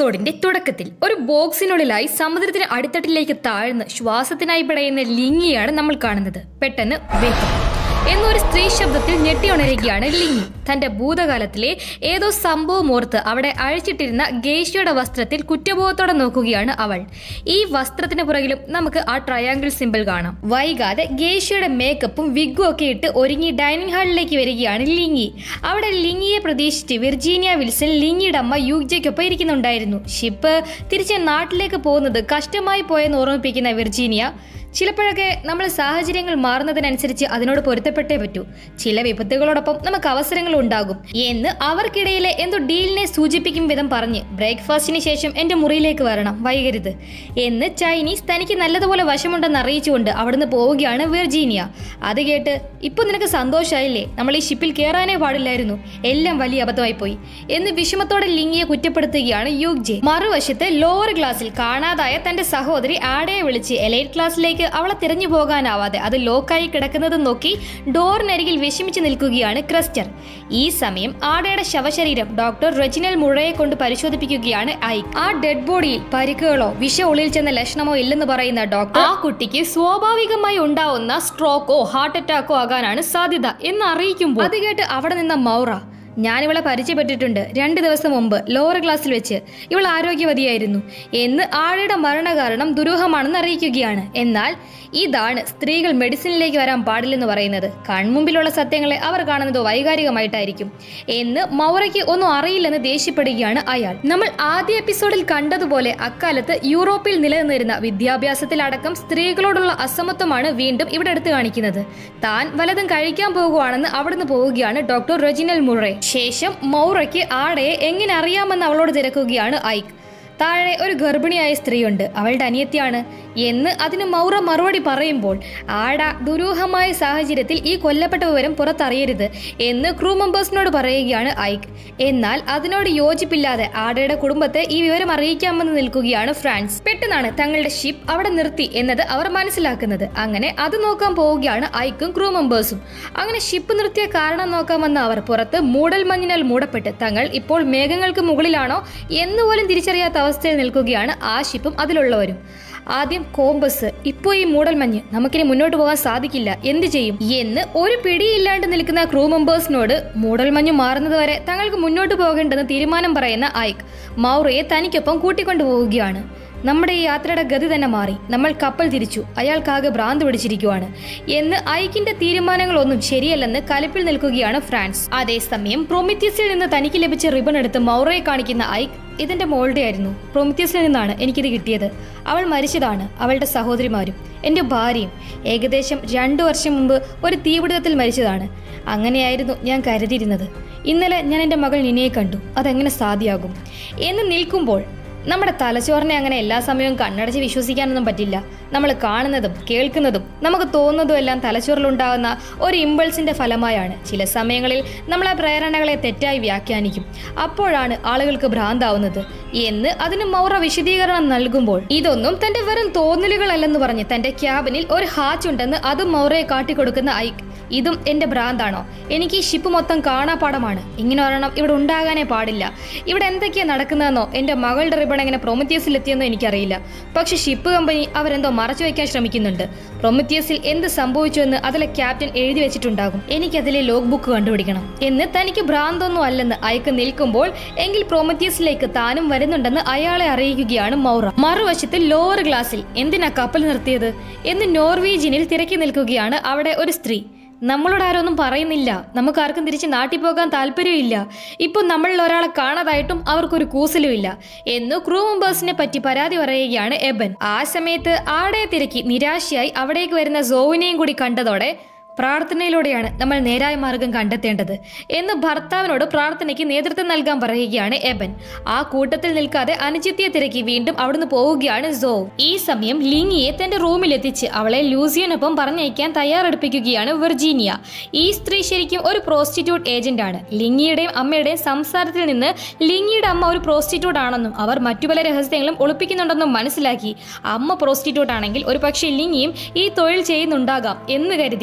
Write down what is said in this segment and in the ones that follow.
എപ്പിസോഡിന്റെ തുടക്കത്തിൽ ഒരു ബോക്സിനുള്ളിലായി സമുദ്രത്തിന് അടിത്തട്ടിലേക്ക് താഴ്ന്ന് ശ്വാസത്തിനായി പിടയുന്ന ലിങ്ങിയാണ് നമ്മൾ കാണുന്നത് പെട്ടെന്ന് വേക്കും എന്നൊരു സ്ത്രീ ശബ്ദത്തിൽ ഞെട്ടിയുണരുകയാണ് ലിങ്ങി തന്റെ ഭൂതകാലത്തിലെ ഏതോ സംഭവം ഓർത്ത് അവിടെ അഴിച്ചിട്ടിരുന്ന ഗേഷ്യയുടെ വസ്ത്രത്തിൽ കുറ്റബോധത്തോടെ നോക്കുകയാണ് അവൾ ഈ വസ്ത്രത്തിന് പുറകിലും നമുക്ക് ആ ട്രയാങ്കിൾ സിമ്പിൾ കാണാം വൈകാതെ ഗേഷ്യയുടെ മേക്കപ്പും വിഗും ഒക്കെ ഇട്ട് ഒരുങ്ങി ഡൈനിങ് ഹാളിലേക്ക് വരികയാണ് ലിങ്ങി അവിടെ ലിങ്ങിയെ പ്രതീക്ഷിച്ച് വിർജീനിയ വിൽസൺ ലിങ്ങിയുടെ അമ്മ യുഗ്ജയ്ക്കൊപ്പം ഇരിക്കുന്നുണ്ടായിരുന്നു ഷിപ്പ് തിരിച്ച് നാട്ടിലേക്ക് പോകുന്നത് കഷ്ടമായി പോയെന്ന് ഓർമ്മിപ്പിക്കുന്ന വിർജീനിയ ചിലപ്പോഴൊക്കെ നമ്മൾ സാഹചര്യങ്ങൾ മാറുന്നതിനനുസരിച്ച് അതിനോട് പൊരുത്തപ്പെട്ടേ പറ്റൂ ചില വിപത്തുകളോടൊപ്പം നമുക്ക് അവസരങ്ങൾ ഉണ്ടാകും എന്ന് അവർക്കിടയിലെ എന്തോ ഡീലിനെ സൂചിപ്പിക്കും വിധം പറഞ്ഞ് ബ്രേക്ക്ഫാസ്റ്റിന് ശേഷം എന്റെ മുറിയിലേക്ക് വരണം വൈകരുത് എന്ന് ചൈനീസ് തനിക്ക് നല്ലതുപോലെ വശമുണ്ടെന്ന് അറിയിച്ചുകൊണ്ട് അവിടുന്ന് പോവുകയാണ് വിർജീനിയ അത് കേട്ട് ഇപ്പൊ നിനക്ക് സന്തോഷമായില്ലേ നമ്മൾ ഈ ഷിപ്പിൽ കയറാനേ പാടില്ലായിരുന്നു എല്ലാം വലിയ അബദ്ധമായി പോയി എന്ന് വിഷമത്തോടെ ലിങ്ങിയെ കുറ്റപ്പെടുത്തുകയാണ് യുഗ് ജെ മറുവശത്ത് ലോവർ ക്ലാസ്സിൽ കാണാതായ തന്റെ സഹോദരി ആടയെ വിളിച്ച് എലൈറ്റ് ക്ലാസ്സിലേക്ക് അവളെ തിരഞ്ഞു പോകാനാവാതെ അത് ലോക്കായി കിടക്കുന്നത് നോക്കി ഡോറിനരികിൽ വിഷമിച്ച് നിൽക്കുകയാണ് ക്രിസ്റ്റർ ഈ സമയം ആടയുടെ ശവശരീരം ഡോക്ടർ റെജിനൽ മുഴയെ കൊണ്ട് പരിശോധിപ്പിക്കുകയാണ് ഐക്ക് ആ ഡെഡ് ബോഡിയിൽ പരിക്കുകളോ വിഷ ഉള്ളിൽ ചെന്ന ലക്ഷണമോ ഇല്ലെന്ന് പറയുന്ന ഡോക്ടർ ആ കുട്ടിക്ക് സ്വാഭാവികമായി ഉണ്ടാവുന്ന സ്ട്രോക്കോ ഹാർട്ട് അറ്റാക്കോ ആകാനാണ് സാധ്യത എന്ന് അറിയിക്കുമ്പോൾ അത് കേട്ട് അവിടെ നിന്ന മൗറ ഞാനിവളെ പരിചയപ്പെട്ടിട്ടുണ്ട് രണ്ട് ദിവസം മുമ്പ് ലോവർ ക്ലാസ്സിൽ വെച്ച് ഇവൾ ആരോഗ്യവതിയായിരുന്നു എന്ന് ആഴയുടെ മരണകാരണം ദുരൂഹമാണെന്ന് അറിയിക്കുകയാണ് എന്നാൽ ഇതാണ് സ്ത്രീകൾ മെഡിസിനിലേക്ക് വരാൻ പാടില്ലെന്ന് പറയുന്നത് കൺമുമ്പിലുള്ള സത്യങ്ങളെ അവർ കാണുന്നത് വൈകാരികമായിട്ടായിരിക്കും എന്ന് മൗറയ്ക്ക് ഒന്നും അറിയില്ലെന്ന് ദേഷ്യപ്പെടുകയാണ് അയാൾ നമ്മൾ ആദ്യ എപ്പിസോഡിൽ കണ്ടതുപോലെ അക്കാലത്ത് യൂറോപ്പിൽ നിലനിന്നിരുന്ന വിദ്യാഭ്യാസത്തിലടക്കം സ്ത്രീകളോടുള്ള അസമത്വമാണ് വീണ്ടും ഇവിടെ എടുത്തു കാണിക്കുന്നത് താൻ വലതും കഴിക്കാൻ പോകുവാണെന്ന് അവിടുന്ന് പോവുകയാണ് ഡോക്ടർ റെജിനൽ മുറേ ശേഷം മൗറയ്ക്ക് ആടയെ എങ്ങനെ അറിയാമെന്ന് അവളോട് തിരക്കുകയാണ് ഐക്ക് താഴെ ഒരു ഗർഭിണിയായ സ്ത്രീയുണ്ട് അവളുടെ അനിയത്തിയാണ് എന്ന് അതിന് മൗറ മറുപടി പറയുമ്പോൾ ആട ദുരൂഹമായ സാഹചര്യത്തിൽ ഈ കൊല്ലപ്പെട്ട വിവരം പുറത്തറിയരുത് എന്ന് ക്രൂ മെമ്പേഴ്സിനോട് പറയുകയാണ് ഐക്ക് എന്നാൽ അതിനോട് യോജിപ്പില്ലാതെ ആടയുടെ കുടുംബത്തെ ഈ വിവരം അറിയിക്കാമെന്ന് നിൽക്കുകയാണ് ഫ്രാൻസ് പെട്ടെന്നാണ് തങ്ങളുടെ ഷിപ്പ് അവിടെ നിർത്തി എന്നത് അവർ മനസ്സിലാക്കുന്നത് അങ്ങനെ അത് നോക്കാൻ പോവുകയാണ് ഐക്കും ക്രൂ മെമ്പേഴ്സും അങ്ങനെ ഷിപ്പ് നിർത്തിയ കാരണം നോക്കാമെന്ന് അവർ പുറത്ത് മൂടൽ മഞ്ഞിനാൽ മൂടപ്പെട്ട് തങ്ങൾ ഇപ്പോൾ മേഘങ്ങൾക്ക് മുകളിലാണോ എന്ന് പോലും തിരിച്ചറിയാത്ത അവസ്ഥയിൽ നിൽക്കുകയാണ് ആ ഷിപ്പും അതിലുള്ളവരും ആദ്യം കോമ്പസ് ഇപ്പോ ഈ മൂടൽമഞ്ഞ് നമുക്കിനി മുന്നോട്ട് പോകാൻ സാധിക്കില്ല എന്ത് ചെയ്യും എന്ന് ഒരു പിടിയില്ലാണ്ട് നിൽക്കുന്ന ക്രൂ മെമ്പേഴ്സിനോട് മൂടൽമഞ്ഞ് മാറുന്നത് വരെ തങ്ങൾക്ക് മുന്നോട്ട് പോകേണ്ടെന്ന് തീരുമാനം പറയുന്ന ഐക്ക് മൗറയെ തനിക്കൊപ്പം കൂട്ടിക്കൊണ്ടു പോവുകയാണ് നമ്മുടെ ഈ യാത്രയുടെ ഗതി തന്നെ മാറി നമ്മൾ കപ്പൽ തിരിച്ചു അയാൾക്കാകെ ഭ്രാന്ത് പിടിച്ചിരിക്കുവാണ് എന്ന് ഐക്കിന്റെ തീരുമാനങ്ങളൊന്നും ശരിയല്ലെന്ന് കലിപ്പിൽ നിൽക്കുകയാണ് ഫ്രാൻസ് അതേസമയം പ്രൊമിത്യസിൽ നിന്ന് തനിക്ക് ലഭിച്ച റിബൺ എടുത്ത് മൗറയെ കാണിക്കുന്ന ഐക്ക് ഇതിന്റെ മോളുടെ ആയിരുന്നു പ്രൊമിത്യസിൽ നിന്നാണ് എനിക്കിത് കിട്ടിയത് അവൾ മരിച്ചതാണ് അവളുടെ സഹോദരിമാരും എൻ്റെ ഭാര്യയും ഏകദേശം രണ്ടു വർഷം മുമ്പ് ഒരു തീപിടുത്തത്തിൽ മരിച്ചതാണ് അങ്ങനെയായിരുന്നു ഞാൻ കരുതിയിരുന്നത് ഇന്നലെ ഞാൻ എൻ്റെ മകൾ നിനയെ കണ്ടു അതെങ്ങനെ സാധ്യമാകും എന്ന് നിൽക്കുമ്പോൾ നമ്മുടെ തലച്ചോറിനെ അങ്ങനെ എല്ലാ സമയവും കണ്ണടച്ച് വിശ്വസിക്കാനൊന്നും പറ്റില്ല നമ്മൾ കാണുന്നതും കേൾക്കുന്നതും നമുക്ക് തോന്നുന്നതും എല്ലാം തലച്ചോറിലുണ്ടാകുന്ന ഒരു ഇമ്പൾസിന്റെ ഫലമായാണ് ചില സമയങ്ങളിൽ നമ്മൾ ആ പ്രേരണകളെ തെറ്റായി വ്യാഖ്യാനിക്കും അപ്പോഴാണ് ആളുകൾക്ക് ഭ്രാന്താവുന്നത് എന്ന് അതിന് മൗറ വിശദീകരണം നൽകുമ്പോൾ ഇതൊന്നും തന്റെ വെറും തോന്നലുകളല്ലെന്ന് പറഞ്ഞ് തന്റെ ക്യാബിനിൽ ഒരു ഹാച്ച് ഉണ്ടെന്ന് അതും മൗറയെ കാട്ടിക്കൊടുക്കുന്ന ഐക്ക് ഇതും എന്റെ ഭ്രാന്താണോ എനിക്ക് ഈ ഷിപ്പ് മൊത്തം കാണാപ്പാടമാണ് ഇങ്ങനെ ഒരെണ്ണം ഇവിടെ ഉണ്ടാകാനേ പാടില്ല ഇവിടെ എന്തൊക്കെയാ നടക്കുന്നതെന്നോ എന്റെ മകളുടെ റിബൺ എങ്ങനെ പ്രൊമത്തിയസിൽ എത്തിയെന്നോ എനിക്കറിയില്ല പക്ഷെ ഷിപ്പ് കമ്പനി അവരെന്തോ മറച്ചു വയ്ക്കാൻ ശ്രമിക്കുന്നുണ്ട് പ്രൊമത്തിയസിൽ എന്ത് സംഭവിച്ചു എന്ന് അതിലെ ക്യാപ്റ്റൻ എഴുതി വെച്ചിട്ടുണ്ടാകും എനിക്കതിലെ ലോഗ് ബുക്ക് കണ്ടുപിടിക്കണം എന്ന് തനിക്ക് ഭ്രാന്തൊന്നും അല്ലെന്ന് അയക്ക് നിൽക്കുമ്പോൾ എങ്കിൽ പ്രൊമത്തിയസിലേക്ക് താനും വരുന്നുണ്ടെന്ന് അയാളെ അറിയിക്കുകയാണ് മൗറ മറുവശത്ത് ലോവർ ക്ലാസ്സിൽ എന്തിനാ കപ്പൽ നിർത്തിയത് എന്ന് നോർവീജിയനിൽ തിരക്കി നിൽക്കുകയാണ് അവിടെ ഒരു സ്ത്രീ നമ്മളോട് ആരൊന്നും പറയുന്നില്ല നമുക്ക് ആർക്കും തിരിച്ച് നാട്ടിൽ പോകാൻ താല്പര്യമില്ല ഇപ്പോൾ നമ്മളിൽ ഒരാളെ കാണാതായിട്ടും അവർക്കൊരു കൂസലുമില്ല എന്ന് ക്രൂ മെമ്പേഴ്സിനെ പറ്റി പരാതി പറയുകയാണ് എബൻ ആ സമയത്ത് ആടയെ തിരക്കി നിരാശയായി അവിടേക്ക് വരുന്ന സോവിനെയും കൂടി കണ്ടതോടെ പ്രാർത്ഥനയിലൂടെയാണ് നമ്മൾ നേരായ മാർഗം കണ്ടെത്തേണ്ടത് എന്ന് ഭർത്താവിനോട് പ്രാർത്ഥനയ്ക്ക് നേതൃത്വം നൽകാൻ പറയുകയാണ് എബൻ ആ കൂട്ടത്തിൽ നിൽക്കാതെ അനുചിത്യയെ തിരക്കി വീണ്ടും അവിടുന്ന് പോവുകയാണ് സോ ഈ സമയം ലിങ്ങിയെ തന്റെ റൂമിലെത്തിച്ച് അവളെ ലൂസിയനൊപ്പം പറഞ്ഞയക്കാൻ തയ്യാറെടുപ്പിക്കുകയാണ് വിർജീനിയ ഈ സ്ത്രീ ശരിക്കും ഒരു പ്രോസ്റ്റിറ്റ്യൂട്ട് ഏജന്റ് ആണ് ലിങ്ങിയുടെയും അമ്മയുടെയും സംസാരത്തിൽ നിന്ന് ലിങ്ങിയുടെ അമ്മ ഒരു പ്രോസ്റ്റിറ്റ്യൂട്ട് ആണെന്നും അവർ മറ്റു പല രഹസ്യങ്ങളും ഒളിപ്പിക്കുന്നുണ്ടെന്നും മനസ്സിലാക്കി അമ്മ പ്രോസ്റ്റിറ്റ്യൂട്ട് ആണെങ്കിൽ ഒരു പക്ഷേ ലിങ്ങിയും ഈ തൊഴിൽ ചെയ്യുന്നുണ്ടാകാം എന്ന് കരുതി ഈ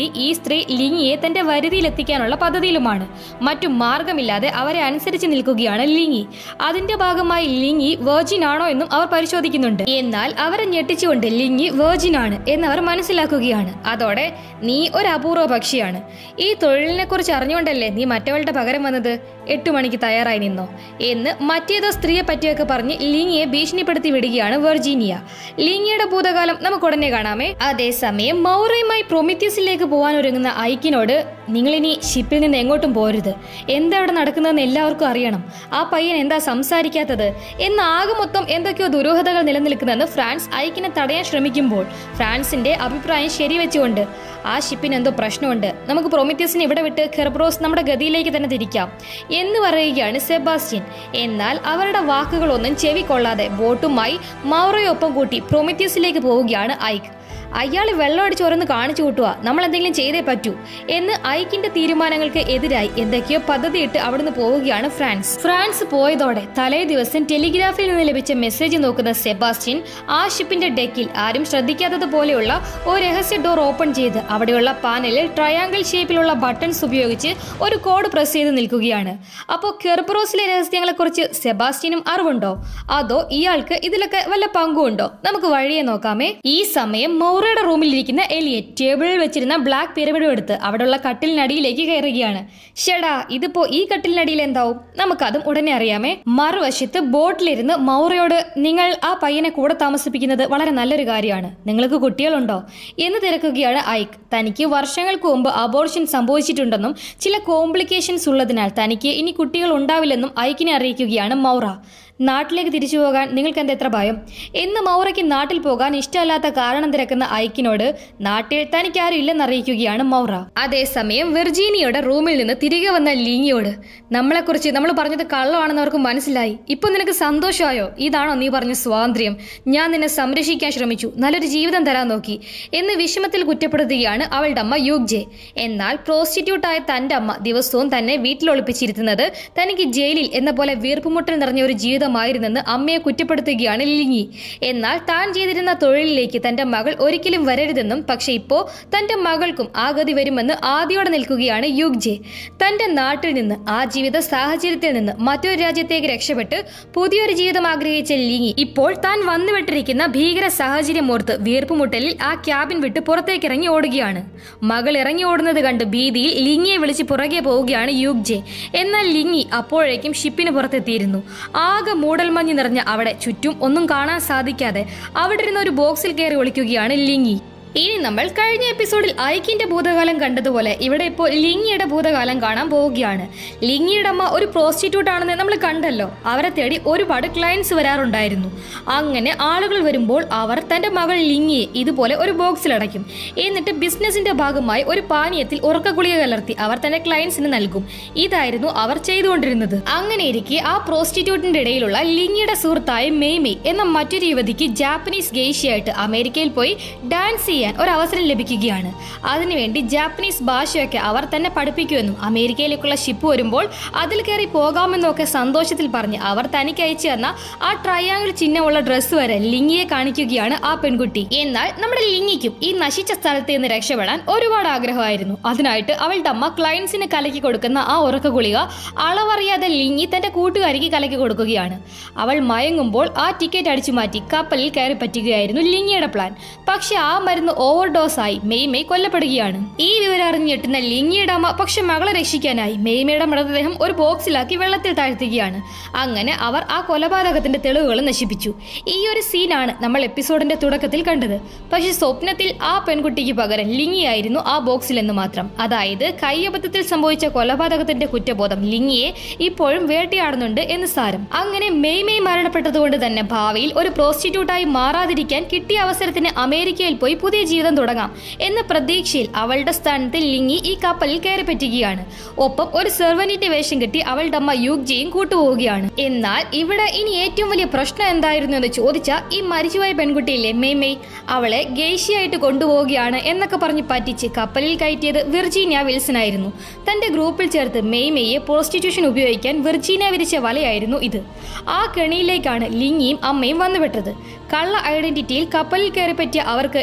സ്ത്രീ ലിങ്ങിയെ തന്റെ വരുതിയിലെത്തിക്കാനുള്ള പദ്ധതിയിലുമാണ് മറ്റു മാർഗമില്ലാതെ അവരെ അനുസരിച്ച് നിൽക്കുകയാണ് ലിങ്ങി അതിന്റെ ഭാഗമായി ലിങ്ങി വെർജിൻ ആണോ എന്നും അവർ പരിശോധിക്കുന്നുണ്ട് എന്നാൽ അവരെ ഞെട്ടിച്ചുകൊണ്ട് ലിങ്ങി വെർജിൻ ആണ് എന്നവർ മനസ്സിലാക്കുകയാണ് അതോടെ നീ ഒരു അപൂർവ പക്ഷിയാണ് ഈ തൊഴിലിനെ കുറിച്ച് അറിഞ്ഞുകൊണ്ടല്ലേ നീ മറ്റവളുടെ പകരം വന്നത് എട്ടു മണിക്ക് തയ്യാറായി നിന്നോ എന്ന് മറ്റേതോ സ്ത്രീയെ പറ്റിയൊക്കെ പറഞ്ഞ് ലിങ്ങിയെ ഭീഷണിപ്പെടുത്തി വിടുകയാണ് വെർജീനിയ ലിങ്ങിയുടെ ഭൂതകാലം നമുക്ക് ഉടനെ കാണാമേ അതേസമയം മൗറയുമായി പ്രൊമിത്യസിലേക്ക് പോകാൻ ഒരുങ്ങുന്ന ഐക്കിനോട് നിങ്ങളിനി ഷിപ്പിൽ നിന്ന് എങ്ങോട്ടും പോരുത് എന്താ അവിടെ നടക്കുന്നതെന്ന് എല്ലാവർക്കും അറിയണം ആ പയ്യൻ എന്താ സംസാരിക്കാത്തത് എന്ന് ആകെ മൊത്തം എന്തൊക്കെയോ ദുരൂഹതകൾ നിലനിൽക്കുന്നെന്ന് ഫ്രാൻസ് ഐക്കിനെ തടയാൻ ശ്രമിക്കുമ്പോൾ ഫ്രാൻസിന്റെ അഭിപ്രായം ശരിവെച്ചുകൊണ്ട് ആ ഷിപ്പിന് എന്തോ പ്രശ്നമുണ്ട് നമുക്ക് പ്രൊമിത്യസിനെ ഇവിടെ വിട്ട് ഖെർബ്രോസ് നമ്മുടെ ഗതിയിലേക്ക് തന്നെ തിരിക്കാം എന്ന് പറയുകയാണ് സെബാസ്റ്റ്യൻ എന്നാൽ അവരുടെ വാക്കുകളൊന്നും ചെവിക്കൊള്ളാതെ ബോട്ടുമായി മൗറയൊപ്പം കൂട്ടി പ്രൊമിത്യസിലേക്ക് പോവുകയാണ് ഐക്ക് അയാൾ വെള്ളം അടിച്ചോരന്ന് കാണിച്ചു കൂട്ടുക നമ്മൾ എന്തെങ്കിലും ചെയ്തേ പറ്റൂ എന്ന് ഐക്കിന്റെ തീരുമാനങ്ങൾക്ക് എതിരായി എന്തൊക്കെയോ പദ്ധതിയിട്ട് അവിടുന്ന് പോവുകയാണ് ഫ്രാൻസ് ഫ്രാൻസ് പോയതോടെ തലേ ദിവസം ടെലിഗ്രാഫിൽ നിന്ന് ലഭിച്ച മെസ്സേജ് നോക്കുന്ന സെബാസ്റ്റ്യൻ ആ ഷിപ്പിന്റെ ഡെക്കിൽ ആരും ശ്രദ്ധിക്കാത്തതുപോലെയുള്ള ഒരു രഹസ്യ ഡോർ ഓപ്പൺ ചെയ്ത് അവിടെയുള്ള പാനലിൽ ട്രയാങ്കിൾ ഷേപ്പിലുള്ള ബട്ടൺസ് ഉപയോഗിച്ച് ഒരു കോഡ് പ്രസ് ചെയ്ത് നിൽക്കുകയാണ് അപ്പോൾ കെർബറോസിലെ രഹസ്യങ്ങളെക്കുറിച്ച് സെബാസ്റ്റ്യനും അറിവുണ്ടോ അതോ ഇയാൾക്ക് ഇതിലൊക്കെ വല്ല പങ്കുണ്ടോ നമുക്ക് വഴിയെ നോക്കാമേ ഈ സമയം മൗറയുടെ റൂമിൽ ഇരിക്കുന്ന എലിയറ്റ് ടേബിളിൽ വെച്ചിരുന്ന ബ്ലാക്ക് പിരമിഡും എടുത്ത് അവിടെയുള്ള കട്ടിലിനടിയിലേക്ക് കയറുകയാണ് ഷെടാ ഇതിപ്പോ ഈ കട്ടിലിനടിയിൽ എന്താവും നമുക്കതും ഉടനെ അറിയാമേ മറുവശത്ത് ബോട്ടിലിരുന്ന് മൗറയോട് നിങ്ങൾ ആ പയ്യനെ കൂടെ താമസിപ്പിക്കുന്നത് വളരെ നല്ലൊരു കാര്യമാണ് നിങ്ങൾക്ക് കുട്ടികളുണ്ടോ എന്ന് തിരക്കുകയാണ് ഐക്ക് തനിക്ക് വർഷങ്ങൾക്ക് മുമ്പ് അബോർഷൻ സംഭവിച്ചിട്ടുണ്ടെന്നും ചില കോംപ്ലിക്കേഷൻസ് ഉള്ളതിനാൽ തനിക്ക് ഇനി കുട്ടികൾ ഉണ്ടാവില്ലെന്നും ഐക്കിനെ അറിയിക്കുകയാണ് മൗറ നാട്ടിലേക്ക് തിരിച്ചു പോകാൻ നിങ്ങൾക്ക് എന്താ എത്ര ഭയം എന്ന് മൗറയ്ക്ക് നാട്ടിൽ പോകാൻ ഇഷ്ടമല്ലാത്ത കാരണം തിരക്കുന്ന ഐക്കിനോട് നാട്ടിൽ തനിക്കാരും ഇല്ലെന്ന് അറിയിക്കുകയാണ് മൗറ അതേസമയം വെർജീനിയയുടെ റൂമിൽ നിന്ന് തിരികെ വന്ന ലീങ്ങിയോട് നമ്മളെക്കുറിച്ച് നമ്മൾ പറഞ്ഞത് കള്ളമാണെന്ന് അവർക്ക് മനസ്സിലായി ഇപ്പൊ നിനക്ക് സന്തോഷമായോ ഇതാണോ നീ പറഞ്ഞ സ്വാതന്ത്ര്യം ഞാൻ നിന്നെ സംരക്ഷിക്കാൻ ശ്രമിച്ചു നല്ലൊരു ജീവിതം തരാൻ നോക്കി എന്ന് വിഷമത്തിൽ കുറ്റപ്പെടുത്തുകയാണ് അവളുടെ അമ്മ യുഗ് ജെ എന്നാൽ പ്രോസ്റ്റിറ്റ്യൂട്ടായ തന്റെ അമ്മ ദിവസവും തന്നെ വീട്ടിൽ ഒളിപ്പിച്ചിരുത്തുന്നത് തനിക്ക് ജയിലിൽ എന്ന പോലെ വീർപ്പുമുട്ടൽ നിറഞ്ഞ ഒരു ജീവിതമായിരുന്നെന്ന് അമ്മയെ കുറ്റപ്പെടുത്തുകയാണ് ലിങ്ങി എന്നാൽ താൻ ചെയ്തിരുന്ന തൊഴിലിലേക്ക് തന്റെ മകൾ ഒരിക്കലും വരരുതെന്നും പക്ഷെ ഇപ്പോ തന്റെ മകൾക്കും ആ ഗതി വരുമെന്ന് ആദ്യോടെ നിൽക്കുകയാണ് യുഗ് ജെ തന്റെ നാട്ടിൽ നിന്ന് ആ ജീവിത സാഹചര്യത്തിൽ നിന്ന് മറ്റൊരു രാജ്യത്തേക്ക് രക്ഷപ്പെട്ട് പുതിയൊരു ജീവിതം ആഗ്രഹിച്ച ലിങ്ങി ഇപ്പോൾ താൻ വന്നുവിട്ടിരിക്കുന്ന ഭീകര സാഹചര്യം ഓർത്ത് വീർപ്പുമുട്ടലിൽ ആ ക്യാബിൻ വിട്ട് പുറത്തേക്ക് ഇറങ്ങി ഓടുകയാണ് മകൾ ഇറങ്ങി ഓടുന്നത് കണ്ട് ഭീതിയിൽ ലിങ്ങിയെ വിളിച്ച് പുറകെ പോവുകയാണ് യുഗ് ജെ എന്നാൽ ലിങ്ങി അപ്പോഴേക്കും ഷിപ്പിന് പുറത്തെത്തിയിരുന്നു ആകെ മൂടൽമഞ്ഞ് നിറഞ്ഞ അവിടെ ചുറ്റും ഒന്നും കാണാൻ സാധിക്കാതെ അവിടെ ഇരുന്ന ഒരു ബോക്സിൽ കയറി ഒളിക്കുകയാണ് ലിങ്ങി ഇനി നമ്മൾ കഴിഞ്ഞ എപ്പിസോഡിൽ ഐക്കിന്റെ ഭൂതകാലം കണ്ടതുപോലെ ഇവിടെ ഇപ്പോൾ ലിങ്ങിയുടെ ഭൂതകാലം കാണാൻ പോവുകയാണ് ലിങ്ങിയുടെ അമ്മ ഒരു പ്രോസ്റ്റിറ്റ്യൂട്ട് ആണെന്ന് നമ്മൾ കണ്ടല്ലോ അവരെ തേടി ഒരുപാട് ക്ലയൻസ് വരാറുണ്ടായിരുന്നു അങ്ങനെ ആളുകൾ വരുമ്പോൾ അവർ തന്റെ മകൾ ലിങ്ങിയെ ഇതുപോലെ ഒരു ബോക്സിൽ അടയ്ക്കും എന്നിട്ട് ബിസിനസിന്റെ ഭാഗമായി ഒരു പാനീയത്തിൽ ഉറക്ക ഗുളിക കലർത്തി അവർ തന്റെ ക്ലയൻസിന് നൽകും ഇതായിരുന്നു അവർ ചെയ്തുകൊണ്ടിരുന്നത് അങ്ങനെ ഇരിക്കെ ആ പ്രോസ്റ്റിറ്റ്യൂട്ടിന്റെ ഇടയിലുള്ള ലിങ്ങിയുടെ സുഹൃത്തായ മെയ്മെയ് എന്ന മറ്റൊരു യുവതിക്ക് ജാപ്പനീസ് ഗേഷ്യയായിട്ട് അമേരിക്കയിൽ പോയി ഡാൻസ് ചെയ്യാൻ ഒരു അവസരം ലഭിക്കുകയാണ് അതിനുവേണ്ടി ജാപ്പനീസ് ഭാഷയൊക്കെ അവർ തന്നെ പഠിപ്പിക്കുമെന്നും അമേരിക്കയിലേക്കുള്ള ഷിപ്പ് വരുമ്പോൾ അതിൽ കയറി പോകാമെന്നും ഒക്കെ സന്തോഷത്തിൽ പറഞ്ഞ് അവർ തനിക്ക് അയച്ചു തന്ന ആ ട്രയാങ്കിൾ ചിഹ്നമുള്ള ഡ്രസ്സ് വരെ ലിങ്ങിയെ കാണിക്കുകയാണ് ആ പെൺകുട്ടി എന്നാൽ നമ്മുടെ ലിങ്ങിക്കും ഈ നശിച്ച സ്ഥലത്ത് നിന്ന് രക്ഷപ്പെടാൻ ഒരുപാട് ആഗ്രഹമായിരുന്നു അതിനായിട്ട് അവളുടെ അമ്മ ക്ലയൻസിന് കലക്കി കൊടുക്കുന്ന ആ ഉറക്ക ഗുളിക അളവറിയാതെ ലിങ്ങി തന്റെ കൂട്ടുകാരിക്ക് കലക്കി കൊടുക്കുകയാണ് അവൾ മയങ്ങുമ്പോൾ ആ ടിക്കറ്റ് അടിച്ചു മാറ്റി കപ്പലിൽ കയറി പറ്റുകയായിരുന്നു ലിങ്ങിയുടെ പ്ലാൻ പക്ഷെ ആ മരുന്ന് ഓവർഡോസ് ആയി മെയ്മെയ് കൊല്ലപ്പെടുകയാണ് ഈ വിവരം അറിഞ്ഞ് ഞെട്ടുന്ന ലിങ്ങിയുടെ അമ്മ പക്ഷെ മകളെ രക്ഷിക്കാനായി മെയ്മയുടെ മൃതദേഹം ഒരു ബോക്സിലാക്കി വെള്ളത്തിൽ താഴ്ത്തുകയാണ് അങ്ങനെ അവർ ആ കൊലപാതകത്തിന്റെ തെളിവുകൾ നശിപ്പിച്ചു ഈ ഒരു സീനാണ് നമ്മൾ എപ്പിസോഡിന്റെ തുടക്കത്തിൽ കണ്ടത് പക്ഷെ സ്വപ്നത്തിൽ ആ പെൺകുട്ടിക്ക് പകരം ലിങ്ങിയായിരുന്നു ആ ബോക്സിൽ എന്ന് മാത്രം അതായത് കയ്യബദ്ധത്തിൽ സംഭവിച്ച കൊലപാതകത്തിന്റെ കുറ്റബോധം ലിങ്ങിയെ ഇപ്പോഴും വേട്ടയാടുന്നുണ്ട് എന്ന് സാരം അങ്ങനെ മെയ് മെയ് മരണപ്പെട്ടതുകൊണ്ട് തന്നെ ഭാവിയിൽ ഒരു പ്രോസ്റ്റിറ്റ്യൂട്ടായി മാറാതിരിക്കാൻ കിട്ടിയ അവസരത്തിന് അമേരിക്കയിൽ പോയി പുതിയ ജീവിതം തുടങ്ങാം എന്ന പ്രതീക്ഷയിൽ അവളുടെ സ്ഥാനത്ത് ലിങ്ങി ഈ കപ്പലിൽ കയറി പറ്റുകയാണ് ഒപ്പം ഒരു സെർവന്റിന്റെ വേഷം കെട്ടി അവളുടെ അമ്മ യുഗ്ജിയും കൂട്ടുപോവുകയാണ് എന്നാൽ ഇവിടെ ഇനി ഏറ്റവും വലിയ പ്രശ്നം എന്തായിരുന്നു എന്ന് ചോദിച്ച ഈ മരിച്ചുപോയ പെൺകുട്ടിയില്ലേ മെയ് മെയ് അവളെ ഗേഷ്യയായിട്ട് കൊണ്ടുപോവുകയാണ് എന്നൊക്കെ പറഞ്ഞ് പറ്റിച്ച് കപ്പലിൽ കയറ്റിയത് വിർജീനിയ വിൽസൺ ആയിരുന്നു തന്റെ ഗ്രൂപ്പിൽ ചേർത്ത് മെയ് മെയ്യെ പ്രോസ്റ്റിറ്റ്യൂഷൻ ഉപയോഗിക്കാൻ വിർജീനിയ വിരിച്ച വലയായിരുന്നു ഇത് ആ കെണിയിലേക്കാണ് ലിങ്ങിയും അമ്മയും വന്നുപെട്ടത് കള്ള ഐഡന്റിറ്റിയിൽ കപ്പലിൽ കയറി പറ്റിയ അവർക്ക് ഇനി വിർജീനിയ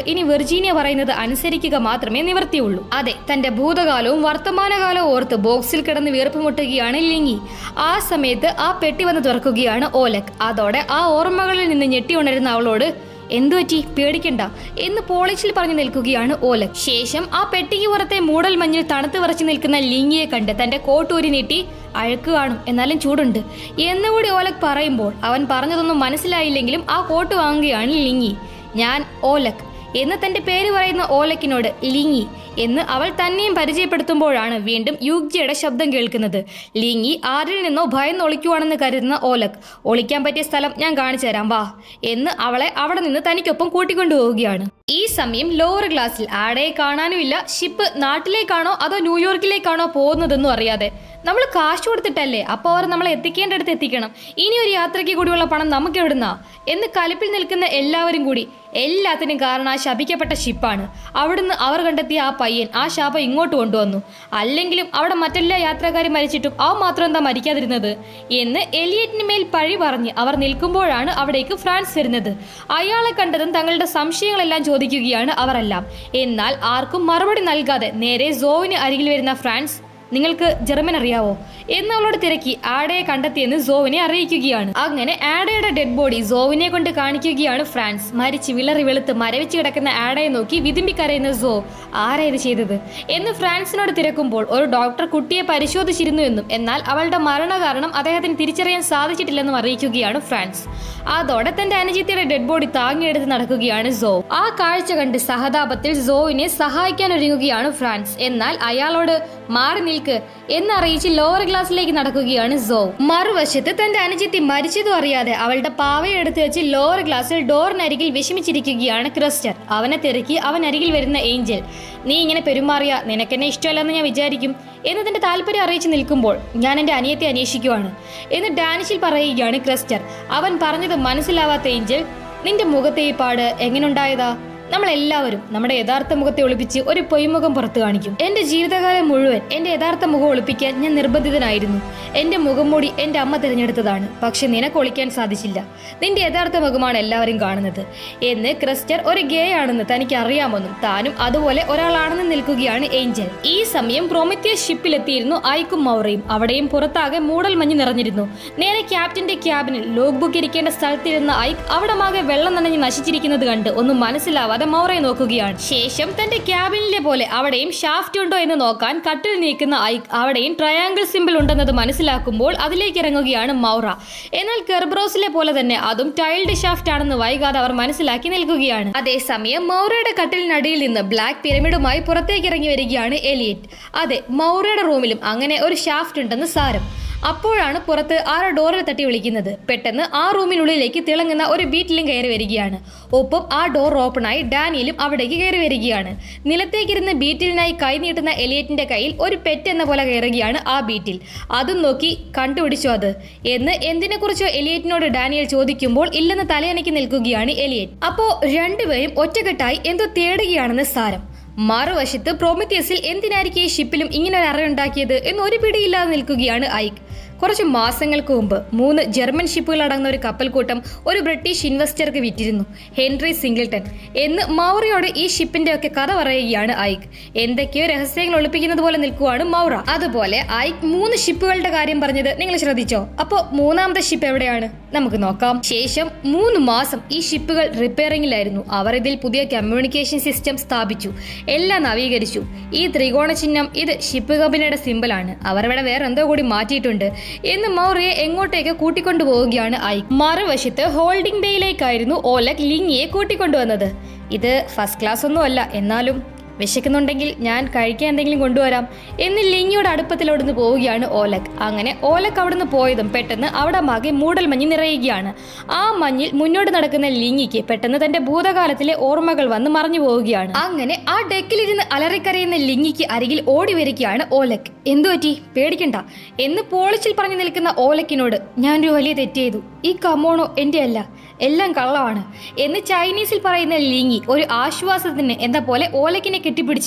വെർജീനിയ പറയുന്നത് അനുസരിക്കുക മാത്രമേ നിവർത്തിയുള്ളൂ അതെ തന്റെ ഭൂതകാലവും വർത്തമാനകാലവും ഓർത്ത് ബോക്സിൽ കിടന്ന് വീർപ്പുമുട്ടുകയാണ് ലിങ്ങി ആ സമയത്ത് ആ പെട്ടി വന്ന് തുറക്കുകയാണ് ഓലക് അതോടെ ആ ഓർമ്മകളിൽ നിന്ന് ഞെട്ടി ഉണരുന്ന അവളോട് എന്തു പറ്റി പേടിക്കണ്ട എന്ന് പോളിഷിൽ പറഞ്ഞു നിൽക്കുകയാണ് ഓലക് ശേഷം ആ പെട്ടിക്ക് പുറത്തെ മൂടൽ മഞ്ഞിൽ തണുത്ത് വിറച്ചു നിൽക്കുന്ന ലിങ്ങിയെ കണ്ട് തന്റെ കോട്ടൂരി നീട്ടി അഴുക്ക് കാണും എന്നാലും ചൂടുണ്ട് എന്നുകൂടി ഓലക് പറയുമ്പോൾ അവൻ പറഞ്ഞതൊന്നും മനസ്സിലായില്ലെങ്കിലും ആ കോട്ട് വാങ്ങുകയാണ് ലിങ്ങി ഞാൻ ഓലക് എന്ന് തന്റെ പേര് പറയുന്ന ഓലക്കിനോട് ലിങ്ങി എന്ന് അവൾ തന്നെയും പരിചയപ്പെടുത്തുമ്പോഴാണ് വീണ്ടും യുഗ്ജിയുടെ ശബ്ദം കേൾക്കുന്നത് ലിങ്ങി ആരിൽ നിന്നോ ഭയന്ന് ഒളിക്കുവാണെന്ന് കരുതുന്ന ഓലക് ഒളിക്കാൻ പറ്റിയ സ്ഥലം ഞാൻ കാണിച്ചു തരാം വാ എന്ന് അവളെ അവിടെ നിന്ന് തനിക്കൊപ്പം കൂട്ടിക്കൊണ്ടുപോവുകയാണ് ഈ സമയം ലോവർ ക്ലാസ്സിൽ ആടയെ കാണാനുമില്ല ഷിപ്പ് നാട്ടിലേക്കാണോ അതോ ന്യൂയോർക്കിലേക്കാണോ പോകുന്നതെന്നും അറിയാതെ നമ്മൾ കാശ് കൊടുത്തിട്ടല്ലേ അപ്പോൾ അവർ നമ്മളെ എത്തിക്കേണ്ടടുത്ത് എത്തിക്കണം ഇനി ഒരു യാത്രയ്ക്ക് കൂടിയുള്ള പണം നമുക്ക് എവിടുന്നാ എന്ന് കലിപ്പിൽ നിൽക്കുന്ന എല്ലാവരും കൂടി എല്ലാത്തിനും കാരണം ആ ശപിക്കപ്പെട്ട ഷിപ്പാണ് അവിടുന്ന് അവർ കണ്ടെത്തിയ ആ പയ്യൻ ആ ശാപം ഇങ്ങോട്ട് കൊണ്ടുവന്നു അല്ലെങ്കിലും അവിടെ മറ്റെല്ലാ യാത്രക്കാരും മരിച്ചിട്ടും അവ മാത്രം എന്താ മരിക്കാതിരുന്നത് എന്ന് എലിയറ്റിന് മേൽ പഴി പറഞ്ഞ് അവർ നിൽക്കുമ്പോഴാണ് അവിടേക്ക് ഫ്രാൻസ് വരുന്നത് അയാളെ കണ്ടതും തങ്ങളുടെ സംശയങ്ങളെല്ലാം ചോദിക്കുകയാണ് അവരെല്ലാം എന്നാൽ ആർക്കും മറുപടി നൽകാതെ നേരെ സോവിന് അരികിൽ വരുന്ന ഫ്രാൻസ് നിങ്ങൾക്ക് ജർമ്മൻ അറിയാവോ എന്ന് അവളോട് തിരക്കി ആഡയെ കണ്ടെത്തിയെന്ന് സോവിനെ അറിയിക്കുകയാണ് അങ്ങനെ ആഡയുടെ ഡെഡ് ബോഡി സോവിനെ കൊണ്ട് കാണിക്കുകയാണ് ഫ്രാൻസ് മരിച്ച് വിളറി വെളുത്ത് മരവിച്ച് കിടക്കുന്ന ആഡയെ നോക്കി വിതുമ്പി കരയുന്ന സോ ആരാ ഇത് ചെയ്തത് എന്ന് ഫ്രാൻസിനോട് തിരക്കുമ്പോൾ ഒരു ഡോക്ടർ കുട്ടിയെ പരിശോധിച്ചിരുന്നു എന്നും എന്നാൽ അവളുടെ മരണകാരണം അദ്ദേഹത്തിന് തിരിച്ചറിയാൻ സാധിച്ചിട്ടില്ലെന്നും അറിയിക്കുകയാണ് ഫ്രാൻസ് അതോടെ തന്റെ അനുജിത്തിയുടെ ഡെഡ് ബോഡി താങ്ങിയെടുത്ത് നടക്കുകയാണ് സോ ആ കാഴ്ച കണ്ട് സഹതാപത്തിൽ സോവിനെ സഹായിക്കാൻ ഒരുങ്ങുകയാണ് ഫ്രാൻസ് എന്നാൽ അയാളോട് മാറി നിൽക്ക് എന്നറിയിച്ച് ലോവർ ക്ലാസ്സിലേക്ക് നടക്കുകയാണ് സോ മറുവശത്ത് തന്റെ അനുജിത്തി മരിച്ചതും അറിയാതെ അവളുടെ പാവയെടുത്ത് വെച്ച് ലോവർ ക്ലാസ്സിൽ ഡോറിനരികിൽ വിഷമിച്ചിരിക്കുകയാണ് ക്രിസ്റ്റർ അവനെ തിരക്കി അവൻ അരികിൽ വരുന്ന ഏഞ്ചൽ നീ ഇങ്ങനെ പെരുമാറിയ നിനക്കെന്നെ ഇഷ്ടമല്ലെന്ന് ഞാൻ വിചാരിക്കും എന്നതിന്റെ താല്പര്യം അറിയിച്ച് നിൽക്കുമ്പോൾ ഞാൻ എന്റെ അനിയത്തെ അന്വേഷിക്കുവാണ് എന്ന് ഡാനിഷിൽ പറയുകയാണ് ക്രിസ്റ്റർ അവൻ പറഞ്ഞത് മനസ്സിലാവാത്ത ഏഞ്ചൽ നിന്റെ മുഖത്തെ ഈ പാട് എങ്ങനെയുണ്ടായതാ നമ്മളെല്ലാവരും നമ്മുടെ യഥാർത്ഥ മുഖത്തെ ഒളിപ്പിച്ച് ഒരു പൊയ്മുഖം പുറത്തു കാണിക്കും എന്റെ ജീവിതകാലം മുഴുവൻ എന്റെ യഥാർത്ഥ മുഖം ഒളിപ്പിക്കാൻ ഞാൻ നിർബന്ധിതനായിരുന്നു എന്റെ മുഖം മൂടി എന്റെ അമ്മ തിരഞ്ഞെടുത്തതാണ് പക്ഷെ നിനക്ക് ഒളിക്കാൻ സാധിച്ചില്ല നിന്റെ യഥാർത്ഥ മുഖമാണ് എല്ലാവരും കാണുന്നത് എന്ന് ക്രിസ്റ്റർ ഒരു ഗേ ആണെന്ന് തനിക്ക് അറിയാമെന്നും താനും അതുപോലെ ഒരാളാണെന്ന് നിൽക്കുകയാണ് ഏഞ്ചൽ ഈ സമയം പ്രൊമിത്യസ് ഷിപ്പിലെത്തിയിരുന്നു ഐക്കും മൗറയും അവിടെയും പുറത്താകെ മൂടൽ മഞ്ഞ് നിറഞ്ഞിരുന്നു നേരെ ക്യാപ്റ്റന്റെ ക്യാബിനിൽ ലോഗ് ബുക്ക് ഇരിക്കേണ്ട സ്ഥലത്തിരുന്ന ഐക്ക് അവിടമാകെ വെള്ളം നനഞ്ഞ് നശിച്ചിരിക്കുന്നത് കണ്ട് ഒന്നും മനസ്സിലാവാതെ മൗറയെ നോക്കുകയാണ് ശേഷം തന്റെ ക്യാബിനിലെ പോലെ അവിടെയും ഷാഫ്റ്റ് ഉണ്ടോ എന്ന് നോക്കാൻ കട്ടിൽ നീക്കുന്ന ഐക്ക് അവിടെയും ട്രയാങ്കിൾ സിമ്പിൾ ഉണ്ടെന്നത് മനസ്സിലാക്കുമ്പോൾ അതിലേക്ക് ഇറങ്ങുകയാണ് മൗറ എന്നാൽ കെർബ്രോസിലെ പോലെ തന്നെ അതും ടൈൽഡ് ഷാഫ്റ്റ് ആണെന്ന് വൈകാതെ അവർ മനസ്സിലാക്കി നിൽക്കുകയാണ് അതേസമയം മൗറയുടെ കട്ടിലിനടിയിൽ നിന്ന് ബ്ലാക്ക് പിരമിഡുമായി പുറത്തേക്ക് ഇറങ്ങി വരികയാണ് എലിയറ്റ് അതെ മൗറയുടെ റൂമിലും അങ്ങനെ ഒരു ഷാഫ്റ്റ് ഉണ്ടെന്ന് സാരം അപ്പോഴാണ് പുറത്ത് ആരോ ഡോറിൽ തട്ടി വിളിക്കുന്നത് പെട്ടെന്ന് ആ റൂമിനുള്ളിലേക്ക് തിളങ്ങുന്ന ഒരു ബീറ്റിലും കയറി വരികയാണ് ഒപ്പം ആ ഡോർ ഓപ്പണായി ഡാനിയലും അവിടേക്ക് കയറി വരികയാണ് നിലത്തേക്കിരുന്ന് ബീറ്റിലിനായി കൈ നീട്ടുന്ന എലിയറ്റിന്റെ കയ്യിൽ ഒരു പെറ്റ് എന്ന പോലെ കയറുകയാണ് ആ ബീറ്റിൽ അതും നോക്കി കണ്ടുപിടിച്ചോ അത് എന്ന് എന്തിനെക്കുറിച്ചോ എലിയറ്റിനോട് ഡാനിയൽ ചോദിക്കുമ്പോൾ ഇല്ലെന്ന് തലയണയ്ക്ക് നിൽക്കുകയാണ് എലിയറ്റ് അപ്പോ രണ്ടുപേരും ഒറ്റക്കെട്ടായി എന്തോ തേടുകയാണെന്ന് സാരം മറുവശത്ത് പ്രൊമിത്യസിൽ എന്തിനായിരിക്കും ഈ ഷിപ്പിലും ഇങ്ങനെ ഒരു അറയുണ്ടാക്കിയത് എന്ന് ഒരു പിടിയില്ലാതെ നിൽക്കുകയാണ് ഐക്ക് കുറച്ച് മാസങ്ങൾക്ക് മുമ്പ് മൂന്ന് ജർമ്മൻ ഷിപ്പുകൾ അടങ്ങുന്ന ഒരു കപ്പൽക്കൂട്ടം ഒരു ബ്രിട്ടീഷ് ഇൻവെസ്റ്റർക്ക് വിറ്റിരുന്നു ഹെൻറി സിംഗിൾട്ടൺ എന്ന് മൗറയോട് ഈ ഷിപ്പിന്റെ ഒക്കെ കഥ പറയുകയാണ് ഐക്ക് എന്തൊക്കെയോ രഹസ്യങ്ങൾ ഒളിപ്പിക്കുന്നത് പോലെ നിൽക്കുവാണ് മൗറ അതുപോലെ ഐക്ക് മൂന്ന് ഷിപ്പുകളുടെ കാര്യം പറഞ്ഞത് നിങ്ങൾ ശ്രദ്ധിച്ചോ അപ്പോ മൂന്നാമത്തെ ഷിപ്പ് എവിടെയാണ് നമുക്ക് നോക്കാം ശേഷം മൂന്ന് മാസം ഈ ഷിപ്പുകൾ റിപ്പയറിംഗിലായിരുന്നു അവർ ഇതിൽ പുതിയ കമ്മ്യൂണിക്കേഷൻ സിസ്റ്റം സ്ഥാപിച്ചു എല്ലാം നവീകരിച്ചു ഈ ത്രികോണ ചിഹ്നം ഇത് ഷിപ്പ് കമ്പനിയുടെ സിമ്പിളാണ് അവർ ഇവിടെ വേറെ എന്തോ കൂടി മാറ്റിയിട്ടുണ്ട് എന്ന് മൗറിയെ എങ്ങോട്ടേക്ക് കൂട്ടിക്കൊണ്ടു പോവുകയാണ് ഐ മറുവശത്ത് ഹോൾഡിംഗ് ബേയിലേക്കായിരുന്നു ഓലക് ലിങ്ങിയെ കൂട്ടിക്കൊണ്ടുവന്നത് ഇത് ഫസ്റ്റ് ക്ലാസ് ഒന്നും അല്ല എന്നാലും വിശക്കുന്നുണ്ടെങ്കിൽ ഞാൻ കഴിക്കാൻ എന്തെങ്കിലും കൊണ്ടുവരാം എന്ന് ലിങ്ങിയുടെ അടുപ്പത്തിലോടുന്ന് പോവുകയാണ് ഓലക് അങ്ങനെ ഓലക് അവിടുന്ന് പോയതും പെട്ടെന്ന് അവിടെ മാകെ മൂടൽ മഞ്ഞ് നിറയുകയാണ് ആ മഞ്ഞിൽ മുന്നോട്ട് നടക്കുന്ന ലിങ്ങിക്ക് പെട്ടെന്ന് തന്റെ ഭൂതകാലത്തിലെ ഓർമ്മകൾ വന്ന് മറഞ്ഞു പോവുകയാണ് അങ്ങനെ ആ ഡെക്കിലിരുന്ന് അലറിക്കരയുന്ന ലിങ്ങിക്ക് അരികിൽ ഓടി വരികയാണ് ഓലക് എന്തു പറ്റി പേടിക്കണ്ട എന്ന് പോളിച്ചിൽ പറഞ്ഞു നിൽക്കുന്ന ഓലക്കിനോട് ഞാനൊരു വലിയ തെറ്റ് ചെയ്തു ഈ കമോണോ എന്റെ അല്ല എല്ലാം കള്ളമാണ് എന്ന് ചൈനീസിൽ പറയുന്ന ലിങ്ങി ഒരു ആശ്വാസത്തിന് എന്ന പോലെ ഓലക്കിനെ കെട്ടിപ്പിടിച്ച്